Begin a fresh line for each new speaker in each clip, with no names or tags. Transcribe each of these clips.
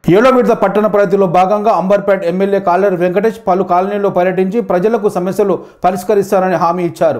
ఏడో విడత పట్టణ ప్రగతిలో భాగంగా అంబర్పేట్ ఎమ్మెల్యే కాలేరు వెంకటేష్ పలు కాలనీల్లో పర్యటించి ప్రజలకు సమస్యలు పరిష్కరిస్తారని హామీ ఇచ్చారు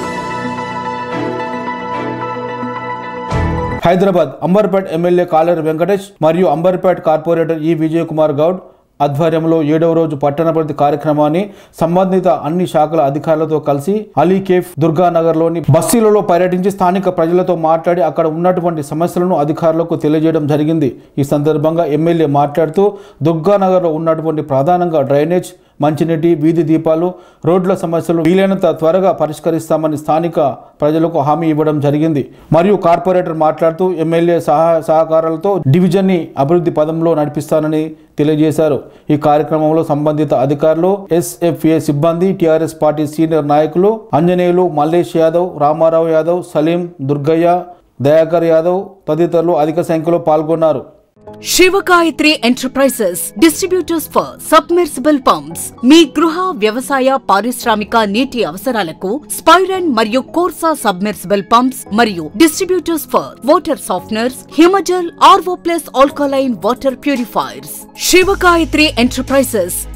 హైదరాబాద్ అంబర్పేట్ ఎమ్మెల్యే కాలేరు వెంకటేష్ మరియు అంబర్పేట్ కార్పొరేటర్ ఈ విజయ్ కుమార్ గౌడ్ ఆధ్వర్యంలో ఏడవ రోజు పట్టణ ప్రగతి కార్యక్రమాన్ని సంబంధిత అన్ని శాఖల అధికారులతో కలిసి అలీ కేఫ్ దుర్గానగర్లోని బస్తీలలో పర్యటించి స్థానిక ప్రజలతో మాట్లాడి అక్కడ ఉన్నటువంటి సమస్యలను అధికారులకు తెలియజేయడం జరిగింది ఈ సందర్భంగా ఎమ్మెల్యే మాట్లాడుతూ దుర్గానగర్లో ఉన్నటువంటి ప్రధానంగా డ్రైనేజ్ మంచినీటి వీధి దీపాలు రోడ్ల సమస్యలు వీలైనంత త్వరగా పరిష్కరిస్తామని స్థానిక ప్రజలకు హామీ ఇవ్వడం జరిగింది మరియు కార్పొరేటర్ మాట్లాడుతూ ఎమ్మెల్యే సహాయ సహకారాలతో డివిజన్ని అభివృద్ధి పదంలో నడిపిస్తానని తెలియజేశారు ఈ కార్యక్రమంలో సంబంధిత అధికారులు ఎస్ఎఫ్ఏ సిబ్బంది టీఆర్ఎస్ పార్టీ సీనియర్ నాయకులు అంజనేయులు మల్లేష్ యాదవ్ రామారావు యాదవ్ సలీం దుర్గయ్య దయాకర్ యాదవ్ తదితరులు అధిక సంఖ్యలో పాల్గొన్నారు
Shivagayatri enterprises distributors for submersible pumps మీ గృహ వ్యవసాయ పారిశ్రామిక నీటి అవసరాలకు స్పైరన్ మరియు కోర్సా సబ్మెర్సిబుల్ పంప్స్ మరియు distributors for water softeners Himajal RO plus alkaline water purifiers Shivagayatri enterprises